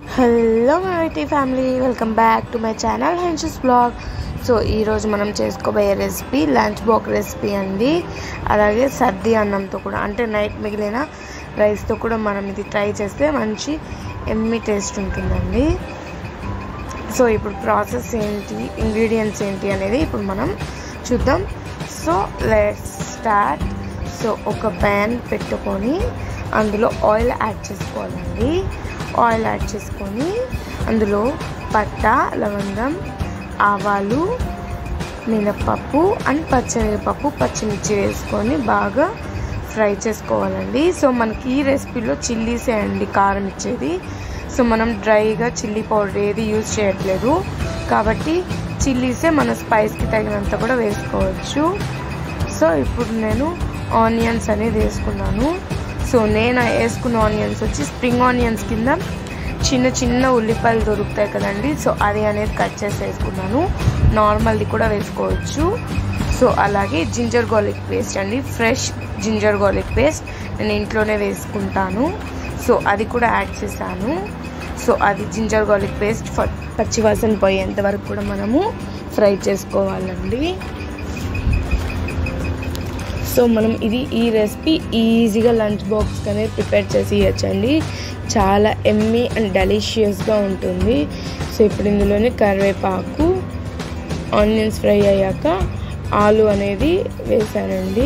Hello mighty family welcome back to my channel Henshus blog so ఈరోజు మనం చేసుకోబోయే recipe lunch box recipe అండి అలాగే సర్ది అన్నంతో కూడా అంటే నైట్ మిగిలిన రైస్తో కూడా మనం ఇది ట్రై చేస్తే మంచి ఎమ్మి టేస్ట్ ఉంటుందండి సో ఇప్పుడు ప్రాసెస్ ఏంటి ఇంగ్రీడియంట్స్ ఏంటి అనేది ఇప్పుడు మనం చూద్దాం సో లెట్స్ స్టార్ట్ సో ఒక ప్యాన్ పెట్టుకొని అందులో ఆయిల్ యాడ్ చేసుకోవాలండి ఆయిల్ యాడ్ చేసుకొని అందులో పట్ట లవంగం ఆవాలు మినప్పప్పు అండ్ పచ్చనిపప్పు పచ్చిమిర్చి వేసుకొని బాగా ఫ్రై చేసుకోవాలండి సో మనకి ఈ రెసిపీలో చిల్లీసే అండి కారం ఇచ్చేది సో మనం డ్రైగా చిల్లీ పౌడర్ ఏది యూజ్ చేయట్లేదు కాబట్టి చిల్లీసే మన స్పైస్కి తగినంత కూడా వేసుకోవచ్చు సో ఇప్పుడు నేను ఆనియన్స్ అనేది వేసుకున్నాను సో నేను వేసుకున్న ఆనియన్స్ వచ్చి స్ప్రింగ్ ఆనియన్స్ కింద చిన్న చిన్న ఉల్లిపాయలు దొరుకుతాయి కదండి సో అది అనేది కట్ చేసి వేసుకున్నాను నార్మల్ది కూడా వేసుకోవచ్చు సో అలాగే జింజర్ గార్లిక్ పేస్ట్ అండి ఫ్రెష్ జింజర్ గార్లిక్ పేస్ట్ నేను ఇంట్లోనే వేసుకుంటాను సో అది కూడా యాడ్ చేశాను సో అది జింజర్ గార్లిక్ పేస్ట్ పచ్చివాసన పోయేంత వరకు కూడా మనము ఫ్రై చేసుకోవాలండి సో మనం ఇది ఈ రెసిపీ ఈజీగా లంచ్ బాక్స్ అనేది ప్రిపేర్ చేసి ఇవ్వచ్చండి చాలా ఎమ్మీ అండ్ డెలిషియస్గా ఉంటుంది సో ఇప్పుడు ఇందులోనే కరివేపాకు ఆనియన్స్ ఫ్రై అయ్యాక ఆలు అనేది వేసానండి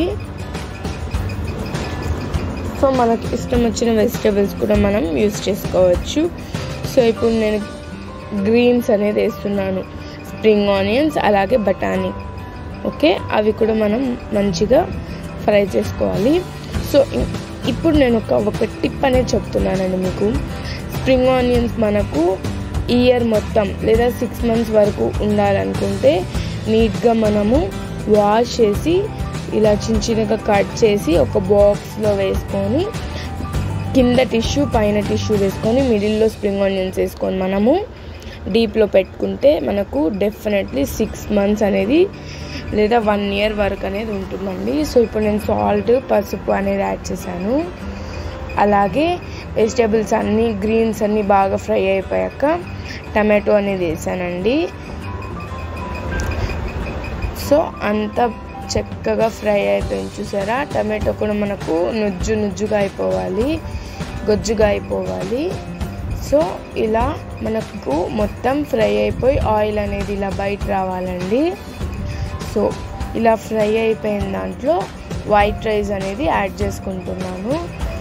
సో మనకి ఇష్టం వచ్చిన వెజిటేబుల్స్ కూడా మనం యూస్ చేసుకోవచ్చు సో ఇప్పుడు నేను గ్రీన్స్ అనేది వేస్తున్నాను స్ప్రింగ్ ఆనియన్స్ అలాగే బఠానీ ఓకే అవి కూడా మనం మంచిగా ఫ్రై చేసుకోవాలి సో ఇప్పుడు నేను ఒక ఒక టిప్ అనేది చెప్తున్నానండి మీకు స్ప్రింగ్ ఆనియన్స్ మనకు ఇయర్ మొత్తం లేదా సిక్స్ మంత్స్ వరకు ఉండాలనుకుంటే నీట్గా మనము వాష్ చేసి ఇలా చిన్న చిన్నగా కట్ చేసి ఒక బాక్స్లో వేసుకొని కింద టిష్యూ పైన టిష్యూ వేసుకొని మిడిల్లో స్ప్రింగ్ ఆనియన్స్ వేసుకొని మనము డీప్లో పెట్టుకుంటే మనకు డెఫినెట్లీ సిక్స్ మంత్స్ అనేది లేదా వన్ ఇయర్ వరకు అనేది ఉంటుందండి సో ఇప్పుడు నేను సాల్ట్ పసుపు అనేది యాడ్ చేశాను అలాగే వెజిటేబుల్స్ అన్నీ గ్రీన్స్ అన్నీ బాగా ఫ్రై అయిపోయాక టమాటో అనేది వేసానండి సో అంత చక్కగా ఫ్రై అయిపోయింది చూసారా టమాటో కూడా మనకు నుజ్జు నుజ్జుగా అయిపోవాలి గొజ్జుగా అయిపోవాలి సో ఇలా మనకు మొత్తం ఫ్రై అయిపోయి ఆయిల్ అనేది ఇలా బయట రావాలండి సో ఇలా ఫ్రై అయిపోయిన దాంట్లో వైట్ రైస్ అనేది యాడ్ చేసుకుంటున్నాను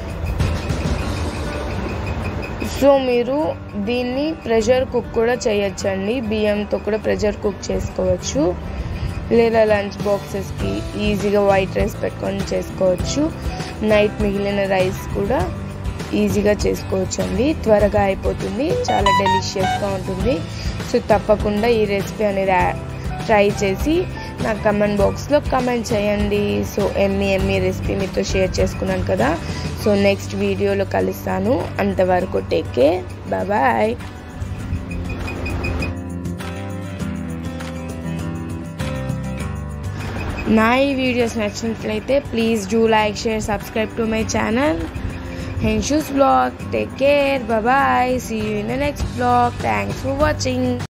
సో మీరు దీన్ని ప్రెషర్ కుక్ కూడా చేయొచ్చండి బియ్యంతో కూడా ప్రెషర్ కుక్ చేసుకోవచ్చు లేదా లంచ్ బాక్సెస్కి ఈజీగా వైట్ రైస్ పెట్టుకొని చేసుకోవచ్చు నైట్ మిగిలిన రైస్ కూడా ఈజీగా చేసుకోవచ్చు అండి త్వరగా అయిపోతుంది చాలా డెలిషియస్గా ఉంటుంది సో తప్పకుండా ఈ రెసిపీ అనేది ట్రై చేసి నా కమెంట్ బాక్స్లో కమెంట్ చేయండి సో ఎమ్మి ఎమ్మి రెసిపీ మీతో షేర్ చేసుకున్నాను కదా సో నెక్స్ట్ వీడియోలో కలుస్తాను అంతవరకు టేక్ కేర్ బాయ్ నా ఈ వీడియోస్ నచ్చినట్లయితే please do like share subscribe to my channel Henshus vlog. Take care. Bye bye. See you in the next vlog. Thanks for watching.